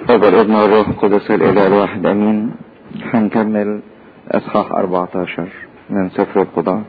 الاب والابن والروح القدس الاله الواحد امين هنكمل اصحاح 14 من سفر القضاء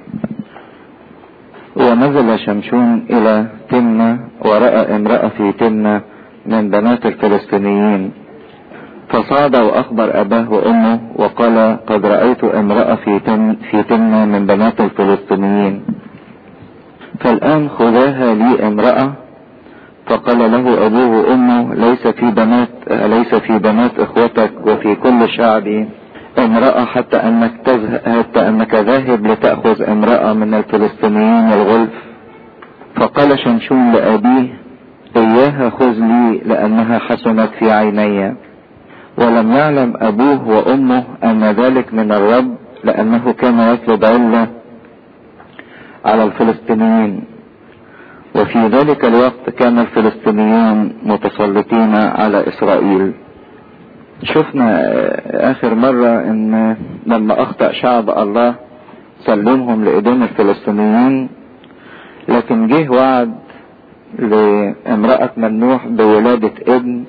ونزل شمشون الى تمنة ورأى امرأة في تمنة من بنات الفلسطينيين فصعد واخبر اباه وامه وقال قد رأيت امرأة في تم في تمنة من بنات الفلسطينيين فالان خذاها لي امرأة فقال له ابوه وامه ليس في بنات ليس في بنات اخوتك وفي كل شعبي امرأة حتى انك تذهب حتى انك ذاهب لتأخذ امرأة من الفلسطينيين الغلف فقال شمشون لابيه اياها خذ لي لانها حسنت في عيني ولم يعلم ابوه وامه ان ذلك من الرب لانه كان يطلب علة على الفلسطينيين وفي ذلك الوقت كان الفلسطينيون متسلطين على اسرائيل شفنا اخر مرة ان لما اخطأ شعب الله سلمهم لايدين الفلسطينيين لكن جه وعد لامرأة منوح بولادة ابن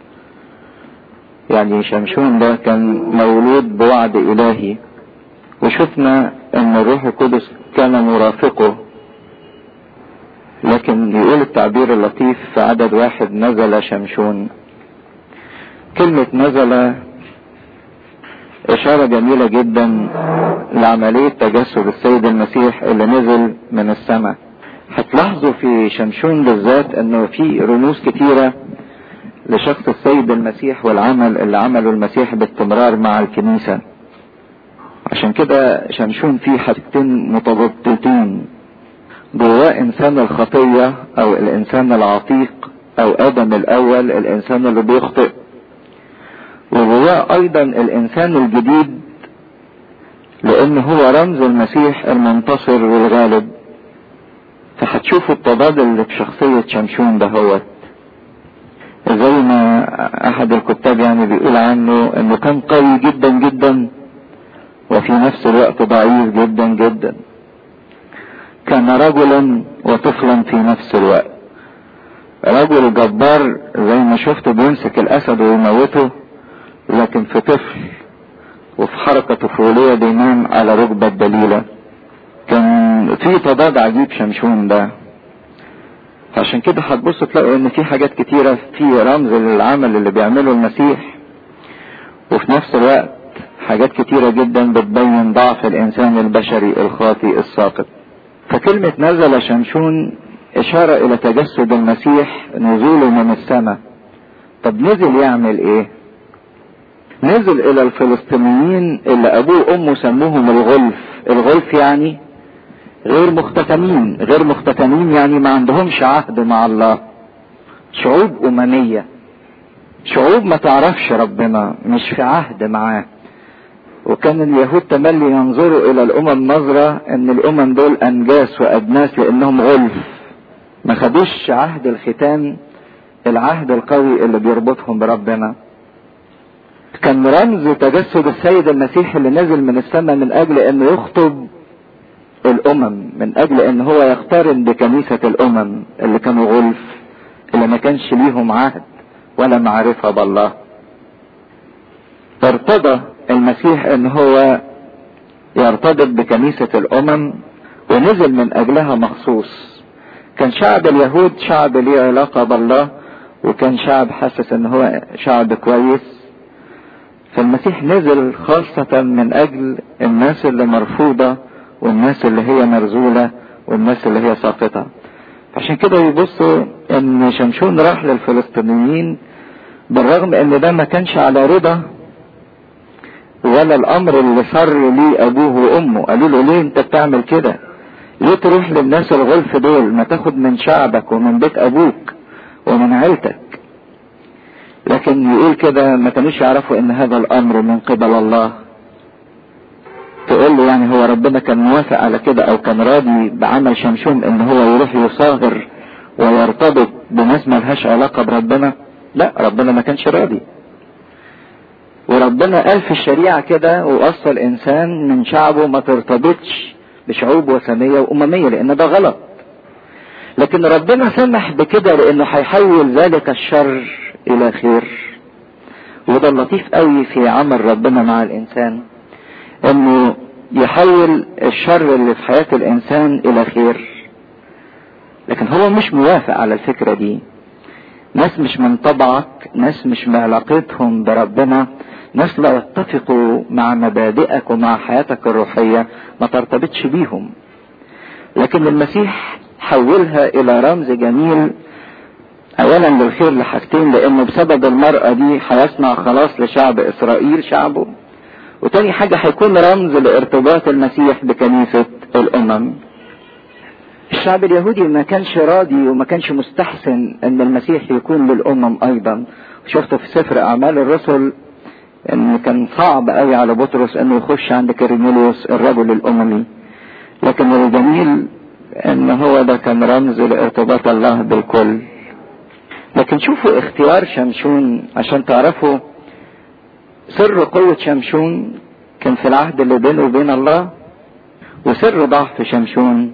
يعني شمشون ده كان مولود بوعد الهي وشفنا ان الروح القدس كان مرافقه لكن يقول التعبير اللطيف في عدد واحد نزل شمشون كلمة نزل اشارة جميلة جدا لعملية تجسد السيد المسيح اللي نزل من السماء هتلاحظوا في شمشون بالذات انه في رموز كتيرة لشخص السيد المسيح والعمل اللي عمله المسيح باستمرار مع الكنيسة عشان كده شمشون فيه حاجتين متضادتين جواه انسان الخطية او الانسان العتيق او ادم الاول الانسان اللي بيخطئ وجواه ايضا الانسان الجديد لان هو رمز المسيح المنتصر والغالب فهتشوفوا التضاد اللي في شخصية شمشون دهوت زي ما احد الكتاب يعني بيقول عنه انه كان قوي جدا جدا وفي نفس الوقت ضعيف جدا جدا كان رجلا وطفلا في نفس الوقت رجل جبار زي ما شفته بيمسك الاسد ويموته لكن في طفل وفي حركة طفولية بينام على ركبة دليلة كان في تضاد عجيب شمشون ده عشان كده هتبصوا تلاقوا ان في حاجات كتيرة في رمز للعمل اللي بيعمله المسيح وفي نفس الوقت حاجات كتيرة جدا بتبين ضعف الانسان البشري الخاطئ الساقط فكلمة نزل شمشون اشارة الى تجسد المسيح نزوله من السماء طب نزل يعمل ايه نزل الى الفلسطينيين اللي ابوه وامه سموهم الغلف الغلف يعني غير مختتمين غير مختتمين يعني ما عندهمش عهد مع الله شعوب اممية شعوب ما تعرفش ربنا مش في عهد معاه وكان اليهود تملي ينظروا الى الامم نظرة ان الامم دول انجاس وادناس لانهم غلف ما خدوش عهد الختان العهد القوي اللي بيربطهم بربنا كان رمز تجسد السيد المسيح اللي نزل من السماء من اجل انه يخطب الامم من اجل ان هو يقترن بكنيسة الامم اللي كانوا غلف اللي ما كانش ليهم عهد ولا معرفة بالله ارتضى المسيح ان هو يرتبط بكنيسة الامم ونزل من اجلها مخصوص كان شعب اليهود شعب ليه علاقة بالله وكان شعب حاسس ان هو شعب كويس فالمسيح نزل خاصة من اجل الناس اللي مرفوضة والناس اللي هي مرزولة والناس اللي هي ساقطة عشان كده يبصوا ان شمشون راح للفلسطينيين بالرغم ان ده ما كانش على رضا ولا الامر اللي صر ليه ابوه وامه قالوا له ليه انت بتعمل كده ليه تروح للناس الغلف دول ما تاخد من شعبك ومن بيت ابوك ومن عيلتك لكن يقول كده ما كانوش يعرفوا ان هذا الامر من قبل الله تقول له يعني هو ربنا كان موافق على كده او كان راضي بعمل شمشون ان هو يروح يصاغر ويرتبط بناس ملهاش علاقة بربنا لا ربنا ما كانش راضي وربنا قال في الشريعة كده ووصى الانسان من شعبه ما ترتبطش بشعوب وثنية واممية لان ده غلط لكن ربنا سمح بكده لانه هيحول ذلك الشر الى خير السبب اللطيف قوي في عمل ربنا مع الانسان انه يحول الشر اللي في حياة الانسان الى خير لكن هو مش موافق على الفكرة دي ناس مش من طبعك ناس مش بعلاقتهم بربنا ناس لا يتفقوا مع مبادئك ومع حياتك الروحية ما ترتبطش بيهم لكن المسيح حولها الى رمز جميل اولا للخير لحاجتين لانه بسبب المرأة دي هيصنع خلاص لشعب اسرائيل شعبه وتاني حاجة هيكون رمز لارتباط المسيح بكنيسة الامم الشعب اليهودي ما كانش راضي وما كانش مستحسن ان المسيح يكون للامم ايضا شفت في سفر اعمال الرسل ان كان صعب قوي على بطرس انه يخش عند كيرنيليوس الرجل الاممي لكن الجميل ان هو ده كان رمز لارتباط الله بالكل لكن شوفوا اختيار شمشون عشان تعرفوا سر قوة شمشون كان في العهد اللي بينه وبين الله وسر ضعف شمشون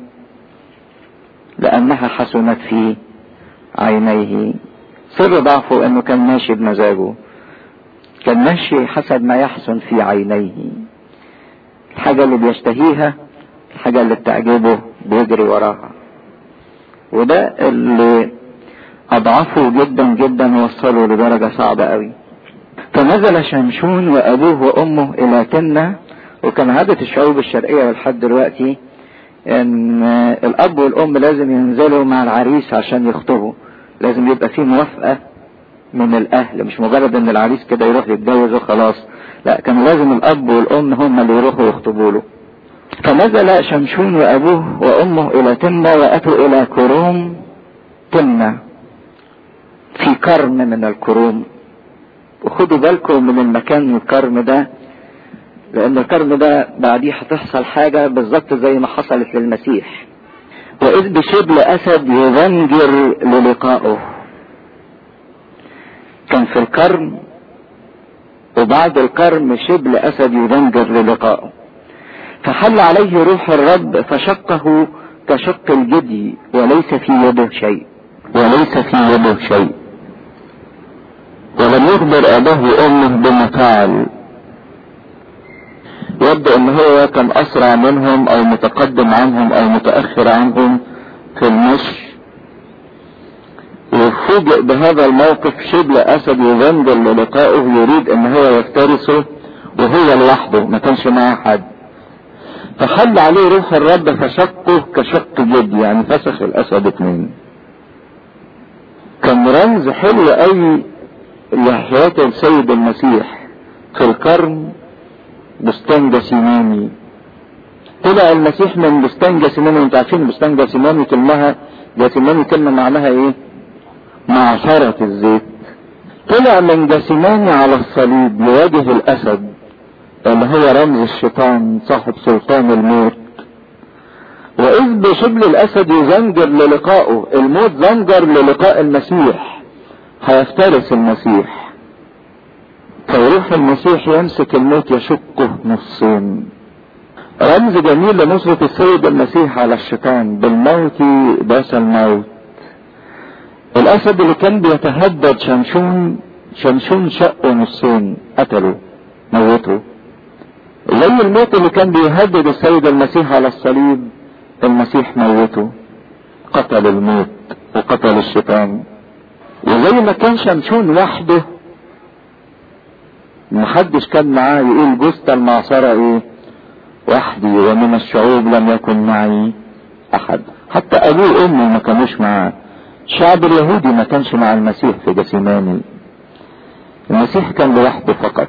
لأنها حسنت في عينيه سر ضعفه انه كان ماشي بمزاجه كان ماشي حسب ما يحسن في عينيه الحاجة اللي بيشتهيها الحاجة اللي بتعجبه بيجري وراها وده اللي اضعفه جدا جدا وصله لدرجة صعبة قوي فنزل شمشون وابوه وامه الى تنة وكان عادة الشعوب الشرقية لحد دلوقتي ان الاب والام لازم ينزلوا مع العريس عشان يخطبوا لازم يبقى في موافقة من الاهل مش مجرد ان العريس كده يروح يتجوز وخلاص لا كان لازم الاب والام هم اللي يروحوا يخطبوا له فنزل شمشون وابوه وامه الى تمنة واتوا الى كروم تمنة في كرم من الكروم وخدوا بالكم من المكان الكرم ده لان الكرم ده بعديه هتحصل حاجة بالظبط زي ما حصلت للمسيح واذ بشبل اسد يزنجر للقائه كان في الكرم وبعد الكرم شبل اسد يزنجر للقائه فحل عليه روح الرب فشقه كشق الجدي وليس في يده شيء وليس في يده شيء ولم يخبر اباه وامه بما فعل يبدو ان هو كان اسرع منهم او متقدم عنهم او متاخر عنهم في المشي وفوجئ بهذا الموقف شبل اسد يزنجر للقائه يريد ان هو يفترسه وهو لوحده ما كانش معاه حد فحل عليه روح الرب فشقه كشق جد يعني فسخ الاسد اتنين كان رمز حلو قوي لحياة السيد المسيح في القرن بستان جسيماني طلع المسيح من بستان جسيماني انتوا عارفين بستان جسيماني كلمها جسيماني كلمة معناها ايه معصرة الزيت طلع من جسيماني على الصليب يواجه الاسد اللي هو رمز الشيطان صاحب سلطان الموت واذ بشبل الاسد يزنجر للقائه الموت زنجر للقاء المسيح هيفترس المسيح فيروح المسيح يمسك الموت يشقه نصين رمز جميل لنصرة السيد المسيح على الشيطان بالموت داس الموت الاسد اللي كان بيتهدد شمشون شمشون شقه نصين قتله موته زي الموت اللي كان بيهدد السيد المسيح على الصليب المسيح موته قتل الموت وقتل الشيطان وزي ما كان شمشون وحده محدش كان معاه يقول جثة المعصرة ايه وحدي ومن الشعوب لم يكن معي احد حتى ابوه وامه ما كانوش معاه الشعب اليهودي ما كانش مع المسيح في جسيماني المسيح كان لوحده فقط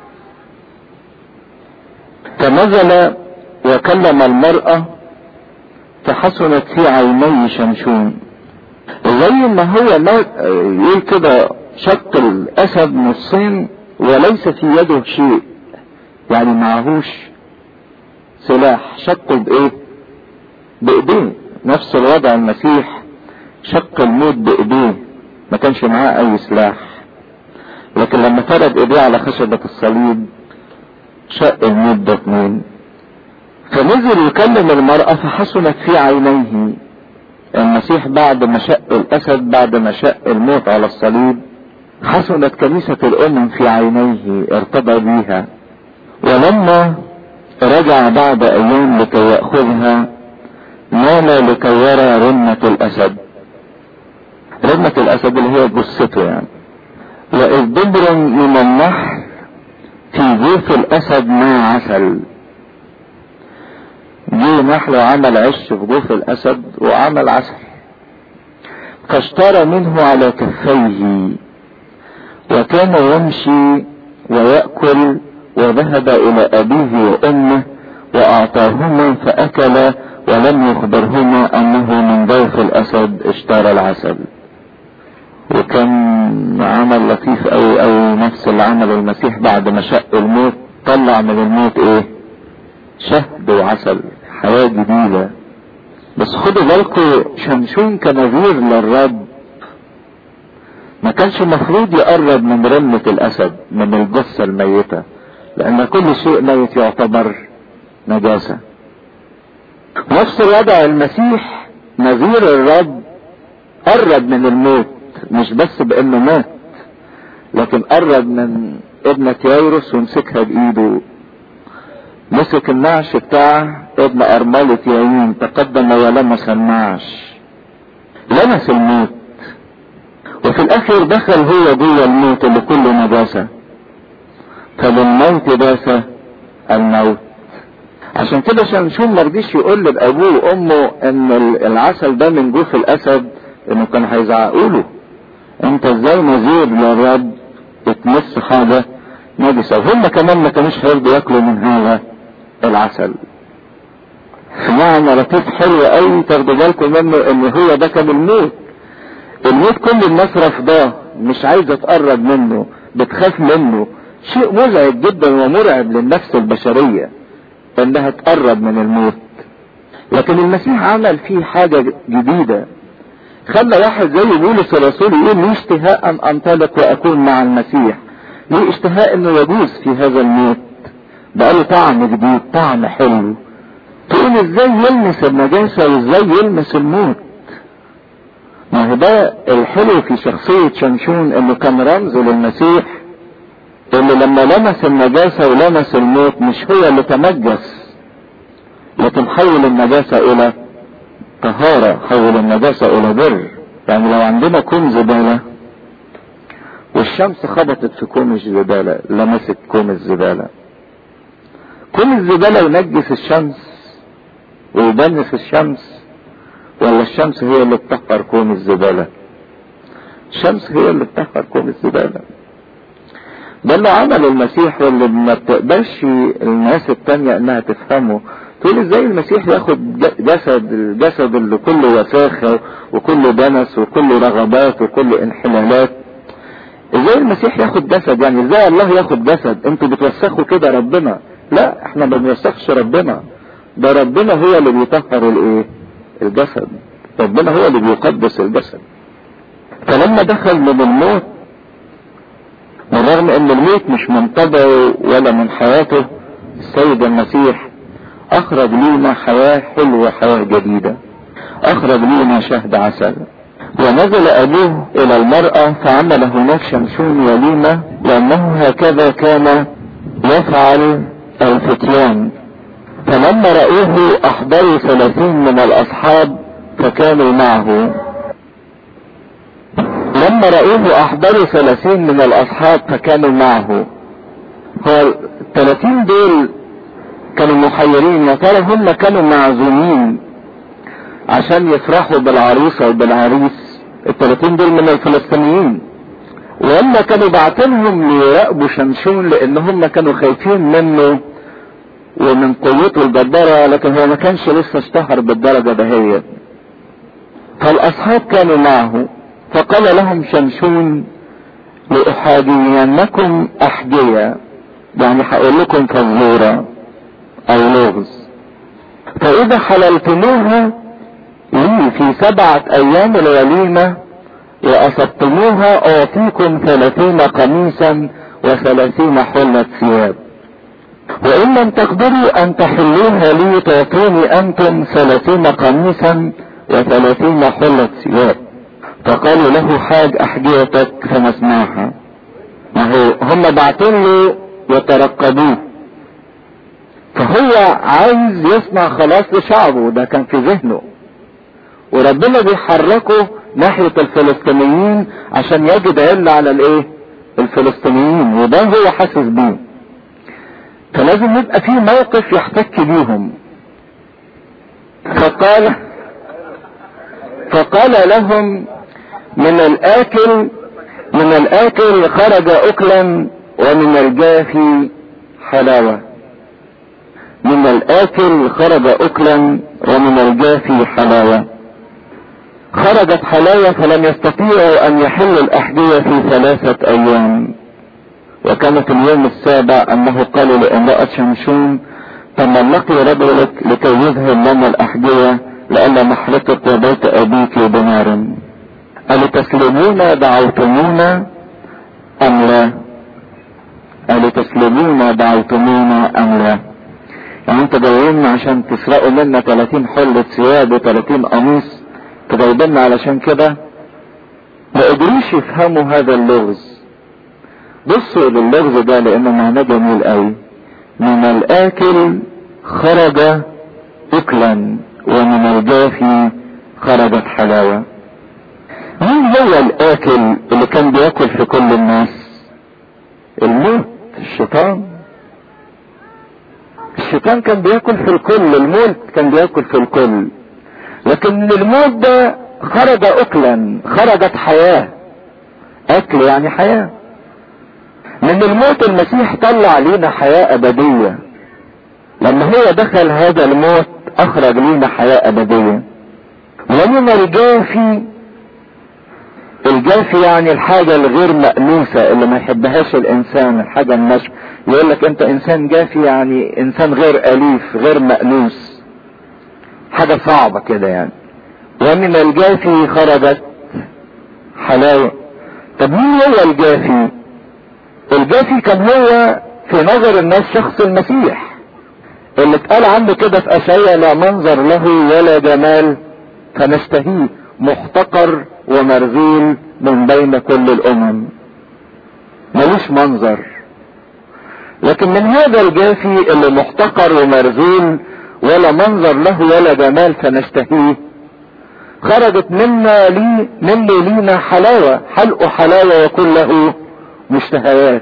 فنزل وكلم المرأة فحسنت في عيني شمشون زي ما هو ما يقول كده شق الاسد نصين وليس في يده شيء يعني معهوش سلاح شقه بايه بايديه نفس الوضع المسيح شق الموت بايديه ما كانش معاه اي سلاح لكن لما فرد ايديه على خشبة الصليب شق الموت ده اتنين فنزل يكلم المرأة فحسنت في عينيه المسيح بعد ما شق الاسد بعد ما شق الموت على الصليب حسنت كنيسة الأمم في عينيه ارتضى بها ولما رجع بعد أيام لكي يأخذها نال لكي يرى رنة الأسد رنة الأسد اللي هي جثته يعني وإذ دبر من النحل في جوف الأسد مع عسل جه نحل وعمل عش في جوف الأسد وعمل عسل فاشترى منه على كفيه وكان يمشي ويأكل وذهب إلى أبيه وأمه وأعطاهما فأكلا ولم يخبرهما أنه من ضيف الأسد اشترى العسل وكان عمل لطيف أوي أوي نفس اللي عمله المسيح بعد ما شق الموت طلع من الموت ايه شهد وعسل حياة جديدة بس خدوا بالكم شمشون كنذير للرب ما كانش المفروض يقرب من رمة الأسد من الجثة الميتة لأن كل شيء ميت يعتبر نجاسة نفس الوضع المسيح نذير الرب قرب من الموت مش بس بانه مات لكن قرب من ابنة يايروس ومسكها بايده مسك النعش بتاع ابن ارملة يايين تقدم ولمس النعش لمس الموت وفي الاخر دخل هو جوه الموت اللي كله نجاسة فللموت داس الموت عشان كده شمشون مرضيش يقول لابوه وامه ان العسل ده من جوف الاسد انه كان هيزعقوا له انت ازاي نذير للرب تمس حاجة نجسة وهم كمان ما كانوش هيرضوا ياكلوا من هذا العسل معنى لطيف حلو قوي تاخدوا بالكم منه ان هو ده كان الموت الموت كل الناس رافضاه مش عايزه تقرب منه بتخاف منه شيء مزعج جدا ومرعب للنفس البشريه انها تقرب من الموت لكن المسيح عمل فيه حاجه جديده خلى واحد زي بولس الرسول يقول لي اشتهاء ان انطلق واكون مع المسيح ليه اشتهاء انه يجوز في هذا الموت بقى له طعم جديد طعم حلو تقول ازاي يلمس النجاسة وازاي يلمس الموت ما هو ده الحلو في شخصية شمشون انه كان رمز للمسيح اللي لما لمس النجاسة ولمس الموت مش هو اللي تنجس لكن حول النجاسة الى طهارة حول النجاسة الى بر يعني لو عندنا كوم زبالة والشمس خبطت في كوم الزبالة لمست كوم الزبالة كوم الزبالة ينجس الشمس ويدنس الشمس ولا الشمس هي اللي بتحقر كوم الزبالة الشمس هي اللي بتحقر كوم الزبالة ده اللي عمل المسيح واللي ما بتقبلش الناس التانية انها تفهمه تقول ازاي المسيح ياخد جسد الجسد اللي كله وساخة وكله دنس وكله رغبات وكله انحلالات ازاي المسيح ياخد جسد يعني ازاي الله ياخد جسد انتوا بتوسخوا كده ربنا لا احنا ما بنوسخش ربنا ده ربنا هو اللي بيطهر الايه الجسد ربنا هو اللي بيقدس الجسد فلما دخل من الموت بالرغم ان الموت مش من طبعه ولا من حياته السيد المسيح اخرج لينا حياة حلوة حياة جديدة اخرج لينا شهد عسل ونزل ابوه الى المرأة فعمل هناك شمشون وليمة لانه هكذا كان يفعل الفتيان فلما رأوه احضروا ثلاثين من الاصحاب فكانوا معه لما رأوه احضروا ثلاثين من الاصحاب فكانوا معه هو الثلاثين دول كانوا محيرين يا ترى هم كانوا معزومين عشان يفرحوا بالعروسة وبالعريس الثلاثين دول من الفلسطينيين وهم كانوا بعتنهم ليراقبوا شمشون لان هم كانوا خايفين منه ومن قوته الجبارة لكن هو ما كانش لسه اشتهر بالدرجة دهيت فالاصحاب كانوا معه فقال لهم شمشون لأحاجينكم أحجية يعني هقول لكم فزورة أو لغز فإذا حللتموها لي في سبعة أيام الوليمة وأصبتموها أعطيكم ثلاثين قميصا وثلاثين حلة ثياب وإن لم تقدروا أن تحلوها لي تعطوني أنتم ثلاثين قميصا وثلاثين حلة ثياب فقالوا له حاج احجيتك فنسمعها ما هو هم بعتين له يترقبوه فهو عايز يصنع خلاص لشعبه ده كان في ذهنه وربنا بيحركه ناحية الفلسطينيين عشان يجد علة على الايه الفلسطينيين وده هو حاسس بيه فلازم يبقى في موقف يحتك بيهم فقال فقال لهم من الاكل من الاكل خرج اكلا ومن الجافي حلاوة من الاكل خرج اكلا ومن الجافي حلاوة خرجت حلاوة فلم يستطيعوا ان يحلوا الاحذية في ثلاثة ايام وكانت اليوم السابع انه قالوا لامرأة شمشون تملقي رجلك لكي يذهب لنا الاحذية لئلا نحرقك وبيت ابيك بنار ألتسلمون دعوتمونا أم لا؟ ألتسلمون دعوتمونا أم لا؟ يعني انتوا جايين عشان تسرقوا منا 30 حلة ثياب و30 قميص تجايبنا علشان كده ما قدروش يفهموا هذا اللغز بصوا للغز ده لانه معناه جميل قوي من الاكل خرج اكلا ومن الجافي خرجت حلاوه مين هو الاكل اللي كان بياكل في كل الناس الموت الشيطان الشيطان كان بياكل في الكل الموت كان بياكل في الكل لكن الموت ده خرج اكلا خرجت حياة اكل يعني حياة من الموت المسيح طلع لينا حياة ابدية لما هو دخل هذا الموت اخرج لينا حياة ابدية ومن الجافي الجافي يعني الحاجة الغير مأنوسة اللي ما يحبهاش الانسان الحاجة النشف يقول لك انت انسان جافي يعني انسان غير اليف غير مأنوس حاجة صعبة كده يعني ومن الجافي خرجت حلاوة طب مين هو الجافي الجافي كان هو في نظر الناس شخص المسيح اللي اتقال عنه كده في اشعياء لا منظر له ولا جمال فنشتهيه محتقر ومرذول من بين كل الامم ملوش منظر لكن من هذا الجافي اللي محتقر ومرذول ولا منظر له ولا جمال فنشتهيه خرجت منا لي مني لينا حلاوة حلق حلاوة يكون له مشتهيات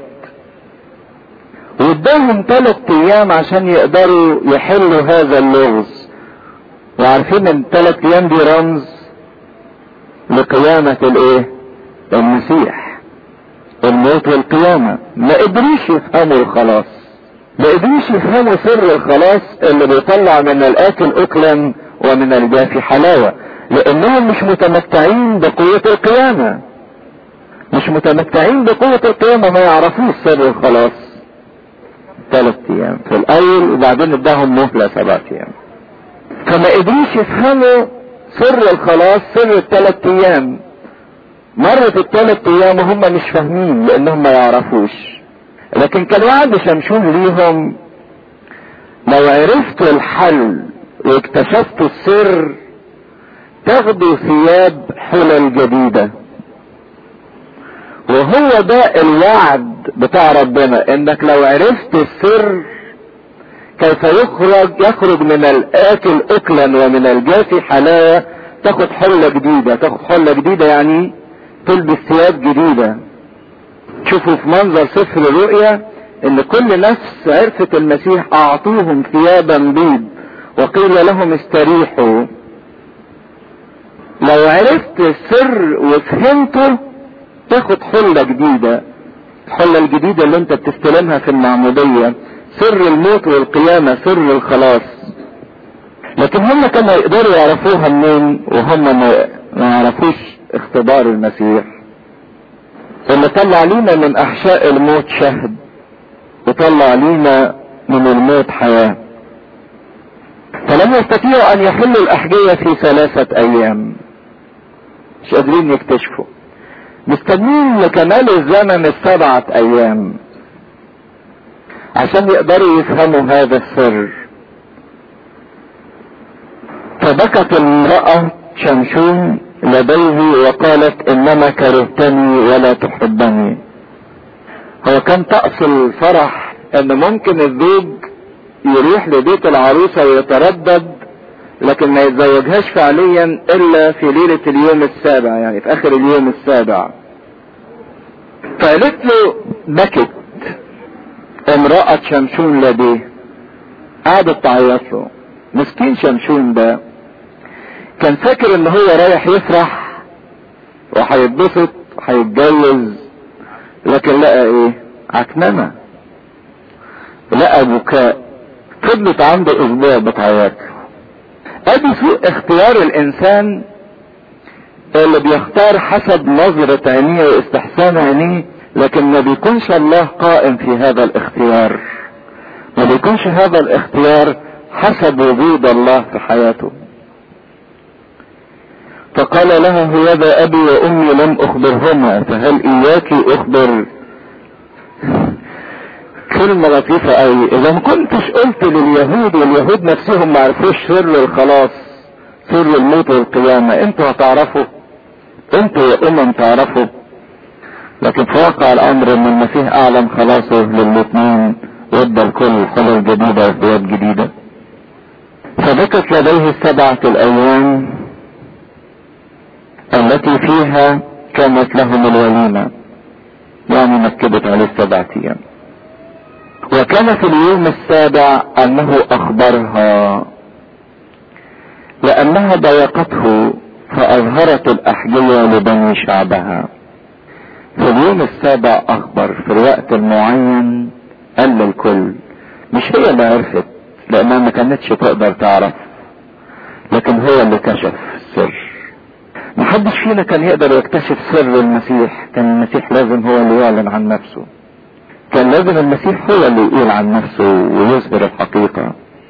واداهم ثلاث ايام عشان يقدروا يحلوا هذا اللغز وعارفين ان ثلاث ايام دي رمز لقيامة الايه المسيح الموت والقيامة ما قدروش يفهموا الخلاص ما قدروش يفهموا سر الخلاص اللي بيطلع من الاكل اكلا ومن الجافي حلاوة لانهم مش متمتعين بقوة القيامة مش متمتعين بقوة القيامة ما يعرفوش سر الخلاص ثلاث ايام في الاول وبعدين اداهم مهلة سبعة ايام فما قدروش يفهموا سر الخلاص سر الثلاث ايام مرت الثلاث ايام وهم مش فاهمين لانهم ما يعرفوش لكن كان وعد شمشون ليهم لو عرفتوا الحل واكتشفتوا السر تاخدوا ثياب حلل جديدة وهو ده الوعد بتاع ربنا انك لو عرفت السر كيف يخرج يخرج من الاكل اكلا ومن الجافي حلاوة تاخد حلة جديدة تاخد حلة جديدة يعني تلبس ثياب جديدة تشوفوا في منظر سفر الرؤيا ان كل نفس عرفت المسيح اعطوهم ثيابا بيض وقيل لهم استريحوا لو عرفت السر وفهمته تاخد حلة جديدة الحلة الجديدة اللي انت بتستلمها في المعمودية سر الموت والقيامة سر الخلاص لكن هم كانوا يقدروا يعرفوها منين وهم ما يعرفوش اختبار المسيح اللي طلع لينا من احشاء الموت شهد وطلع لينا من الموت حياة فلم يستطيعوا ان يحلوا الاحجية في ثلاثة ايام مش قادرين يكتشفوا مستنين لكمال الزمن السبعة ايام عشان يقدروا يفهموا هذا السر فبكت المرأة شمشون لديه وقالت انما كرهتني ولا تحبني هو كان طقس الفرح ان ممكن الزوج يروح لبيت العروسة ويتردد لكن ما يتزوجهاش فعليا الا في ليلة اليوم السابع يعني في اخر اليوم السابع فقالت له بكت امرأة شمشون لديه قعدت تعيط له مسكين شمشون ده كان فاكر ان هو رايح يفرح وهيتبسط وهيتجوز لكن لقى ايه عكننة لقى بكاء فضلت عنده اسبوع بتعيط له ادي سوء اختيار الانسان اللي بيختار حسب نظرة عينيه واستحسان عينيه لكن ما بيكونش الله قائم في هذا الاختيار ما بيكونش هذا الاختيار حسب وجود الله في حياته فقال لها هوذا ابي وامي لم اخبرهما فهل اياك اخبر كلمة لطيفة قوي اذا ما كنتش قلت لليهود واليهود نفسهم ما عرفوش سر الخلاص سر الموت والقيامة انتوا هتعرفوا انتوا يا امم تعرفوا لكن في واقع الامر ان المسيح اعلن خلاصه للاثنين وادى الكل خلق جديدة وحياة جديدة فبكت لديه السبعة الايام التي فيها كانت لهم الوليمة يعني نكدت عليه السبعة ايام وكان في اليوم السابع انه اخبرها لانها ضايقته فاظهرت الاحجية لبني شعبها في اليوم السابع اخبر في الوقت المعين قال للكل مش هي اللي عرفت لانها ما كانتش تقدر تعرف لكن هو اللي كشف السر محدش فينا كان يقدر يكتشف سر المسيح كان المسيح لازم هو اللي يعلن عن نفسه كان لازم المسيح هو اللي يقول عن نفسه ويظهر الحقيقة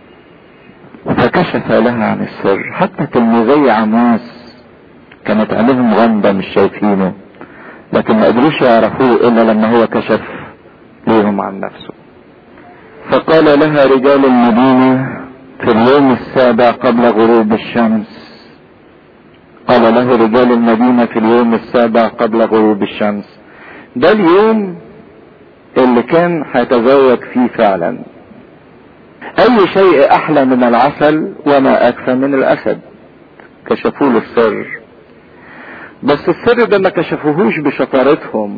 فكشف لها عن السر حتى تلميذي عمواس كانت عينيهم غامضة مش شايفينه لكن ما قدروش يعرفوه الا لما هو كشف ليهم عن نفسه فقال لها رجال المدينة في اليوم السابع قبل غروب الشمس قال له رجال المدينة في اليوم السابع قبل غروب الشمس ده اليوم اللي كان هيتزوج فيه فعلا اي شيء احلى من العسل وما اكفى من الاسد كشفوا له السر بس السر ده ما كشفوهوش بشطارتهم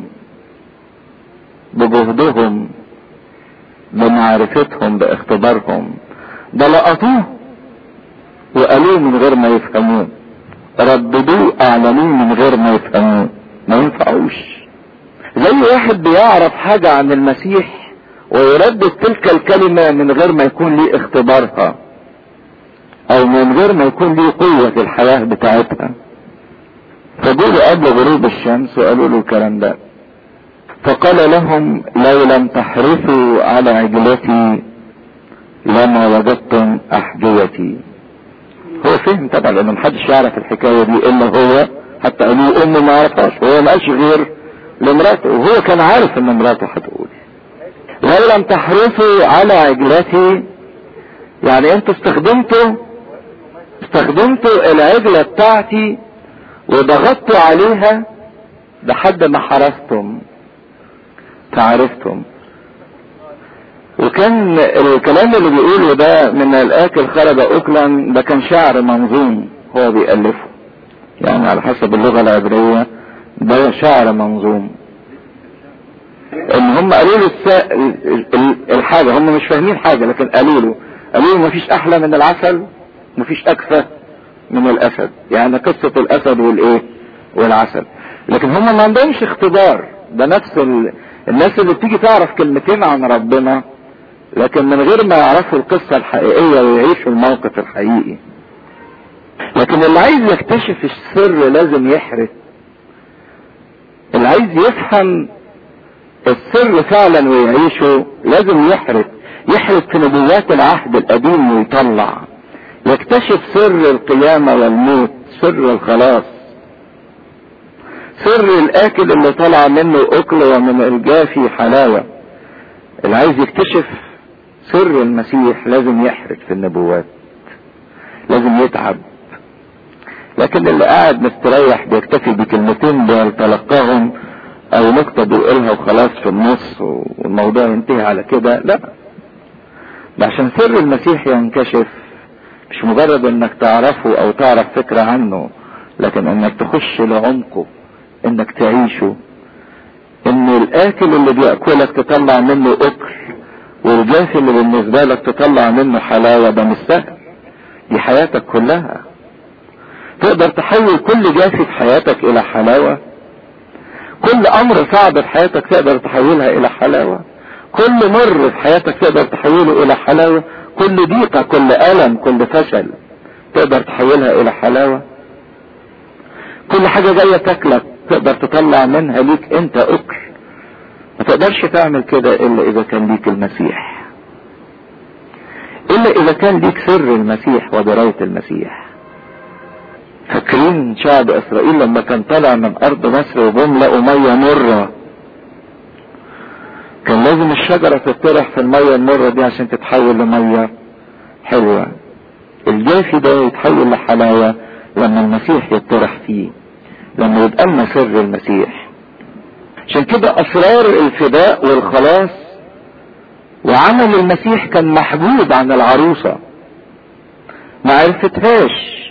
بجهدهم بمعرفتهم باختبارهم ده لقطوه وقالوه من غير ما يفهموه رددوه اعلنوه من غير ما يفهموه ما ينفعوش زي واحد بيعرف حاجة عن المسيح ويردد تلك الكلمة من غير ما يكون ليه اختبارها او من غير ما يكون ليه قوة الحياة بتاعتها فجولوا قبل غروب الشمس وقالوا له الكلام ده فقال لهم لو لم تحرثوا على عجلتي لما وجدتم احجيتي هو فهم طبعا لان محدش يعرف الحكايه دي الا هو حتى قالوا امه ما عرفهاش وهو ما قالش غير لمراته وهو كان عارف ان مراته هتقول لو لم تحرصوا على عجلتي يعني انتوا استخدمتوا استخدمتوا العجلة بتاعتي وضغطتوا عليها لحد ما حرستم فعرفتم وكان الكلام اللي بيقوله ده من الاكل خرج اكلا ده كان شعر منظوم هو بيألفه يعني على حسب اللغة العبرية ده شعر منظوم ان هم قالوا له السا... الحاجة هم مش فاهمين حاجة لكن قالوا له قالوا له مفيش احلى من العسل مفيش اكفى من الاسد يعني قصة الاسد والايه والعسل لكن هم ما عندهمش اختبار ده نفس ال... الناس اللي بتيجي تعرف كلمتين عن ربنا لكن من غير ما يعرفوا القصة الحقيقية ويعيشوا الموقف الحقيقي لكن اللي عايز يكتشف السر لازم يحرث اللي عايز يفهم السر فعلا ويعيشه لازم يحرث يحرث في نبوات العهد القديم ويطلع يكتشف سر القيامة والموت سر الخلاص سر الاكل اللي طلع منه اكل ومن الجافي حلاوة اللي عايز يكتشف سر المسيح لازم يحرث في النبوات لازم يتعب لكن اللي قاعد مستريح بيكتفي بكلمتين بيتلقاهم او نكتة بيقولها وخلاص في النص والموضوع ينتهي على كده لا ده عشان سر المسيح ينكشف مش مجرد انك تعرفه او تعرف فكرة عنه لكن انك تخش لعمقه انك تعيشه ان الاكل اللي بياكلك تطلع منه اكل والجاف اللي بالنسبة لك تطلع منه حلاوة ده مش سهل دي حياتك كلها تقدر تحول كل جافي في حياتك الى حلاوة كل امر صعب في حياتك تقدر تحولها الى حلاوة كل مر في حياتك تقدر تحوله الى حلاوة كل ضيقة كل الم كل فشل تقدر تحولها الى حلاوة كل حاجة جاية تاكلك تقدر تطلع منها ليك انت اكل ما تقدرش تعمل كده الا اذا كان ليك المسيح الا اذا كان ليك سر المسيح ودراية المسيح فاكرين شعب اسرائيل لما كان طالع من ارض مصر وجم لقوا ميه مره كان لازم الشجرة تطرح في المية المرة دي عشان تتحول لمية حلوة الجافي ده يتحول لحلاوة لما المسيح يطرح فيه لما يبقى لنا سر المسيح عشان كده اسرار الفداء والخلاص وعمل المسيح كان محجوب عن العروسة ما عرفتهاش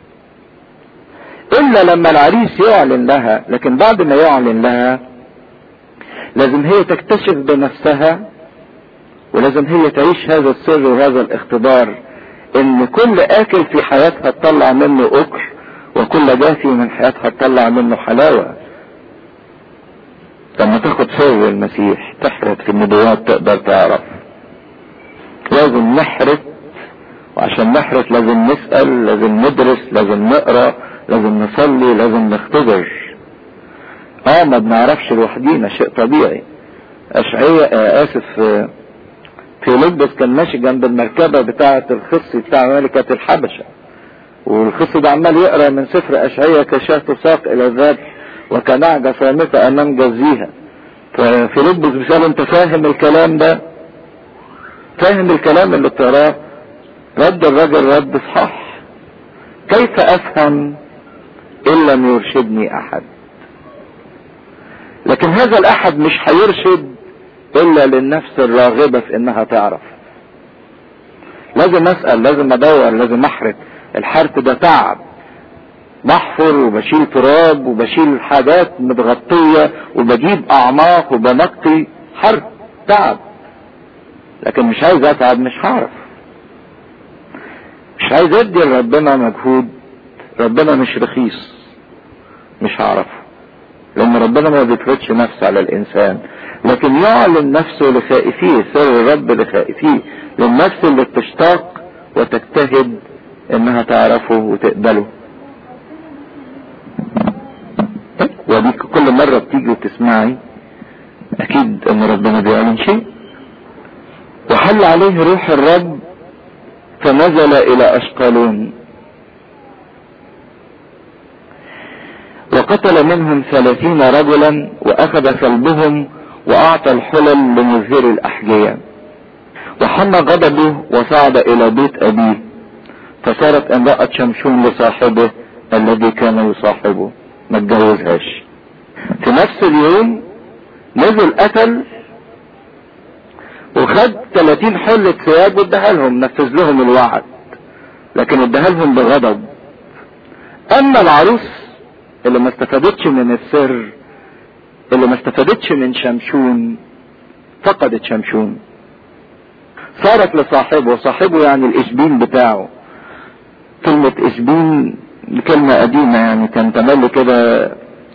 الا لما العريس يعلن لها لكن بعد ما يعلن لها لازم هي تكتشف بنفسها ولازم هي تعيش هذا السر وهذا الاختبار ان كل اكل في حياتها تطلع منه اكل وكل جافي من حياتها تطلع منه حلاوة لما تاخد سر المسيح تحرد في النبوات تقدر تعرف لازم نحرد وعشان نحرد لازم نسأل لازم ندرس لازم نقرأ لازم نصلي لازم نختبر اه ما بنعرفش لوحدينا شيء طبيعي اشعياء آه اسف آه في لبس كان ماشي جنب المركبة بتاعة الخص بتاع ملكة الحبشة والخص ده عمال يقرا من سفر اشعياء كشاة تساق الى الذبح وكنعجة صامتة امام جزيها ففي لبس بيسأل انت فاهم الكلام ده فاهم الكلام اللي بتقراه رد الراجل رد صح كيف افهم ان لم يرشدني احد لكن هذا الاحد مش هيرشد الا للنفس الراغبة في انها تعرف لازم اسأل لازم ادور لازم احرق الحرق ده تعب بحفر وبشيل تراب وبشيل حاجات متغطية وبجيب اعماق وبنقي حرق تعب لكن مش عايز اتعب مش هعرف مش عايز ادي لربنا مجهود ربنا مش رخيص مش هعرفه لان ربنا ما بيفرضش نفسه على الانسان لكن يعلن نفسه لخائفيه سر الرب لخائفيه للنفس اللي بتشتاق وتجتهد انها تعرفه وتقبله وديك كل مرة بتيجي وتسمعي اكيد ان ربنا بيعلن شيء وحل عليه روح الرب فنزل الى اشقلون وقتل منهم ثلاثين رجلا واخذ كلبهم واعطى الحلل لمزهر الاحجية وحمى غضبه وصعد الى بيت ابيه فصارت امرأة شمشون لصاحبه الذي كان يصاحبه ما اتجوزهاش في نفس اليوم نزل قتل وخد 30 حلة ثياب واداها لهم نفذ لهم الوعد لكن اداها لهم بغضب اما العروس اللي ما استفادتش من السر اللي ما استفادتش من شمشون فقدت شمشون صارت لصاحبه صاحبه يعني الاشبين بتاعه كلمة اشبين كلمة قديمة يعني كان تملي كده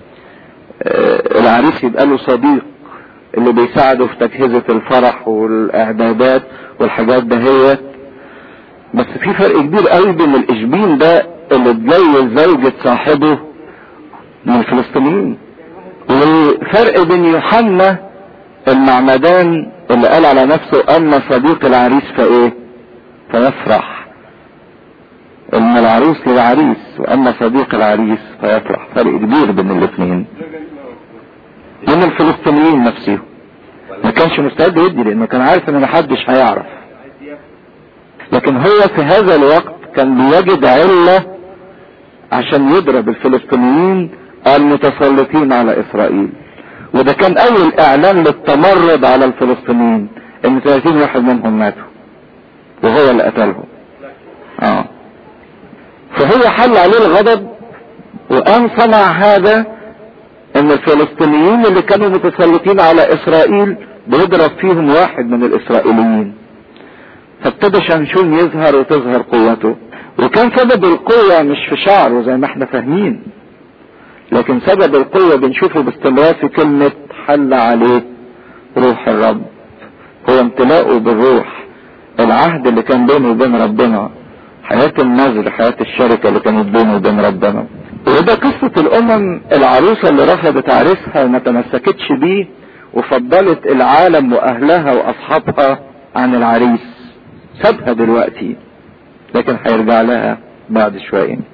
العريس يبقى له صديق اللي بيساعده في تجهيزة الفرح والاعدادات والحاجات دهيت بس في فرق كبير قوي بين الاشبين ده اللي اتجوز زوجة صاحبه من الفلسطينيين وفرق بين يوحنا المعمدان اللي قال على نفسه اما صديق العريس فايه فيفرح ان العروس للعريس واما صديق العريس فيفرح فرق كبير بين الاثنين من الفلسطينيين نفسهم ما كانش مستعد يدي لانه كان عارف ان محدش هيعرف لكن هو في هذا الوقت كان بيجد علة عشان يضرب الفلسطينيين المتسلطين على اسرائيل وده كان اول اعلان للتمرد على الفلسطينيين ان 30 واحد منهم ماتوا وهو اللي قتلهم اه فهو حل عليه الغضب وقام صنع هذا ان الفلسطينيين اللي كانوا متسلطين على اسرائيل بيضرب فيهم واحد من الاسرائيليين فابتدى شمشون يظهر وتظهر قوته وكان سبب القوة مش في شعره زي ما احنا فاهمين لكن سبب القوة بنشوفه باستمرار في كلمة حل عليه روح الرب هو امتلاؤه بالروح العهد اللي كان بينه وبين ربنا حياة النذر حياة الشركة اللي كانت بينه وبين ربنا وده قصة الأمم العروسة اللي رفضت عريسها وما تمسكتش بيه وفضلت العالم وأهلها وأصحابها عن العريس سابها دلوقتي لكن هيرجع لها بعد شوية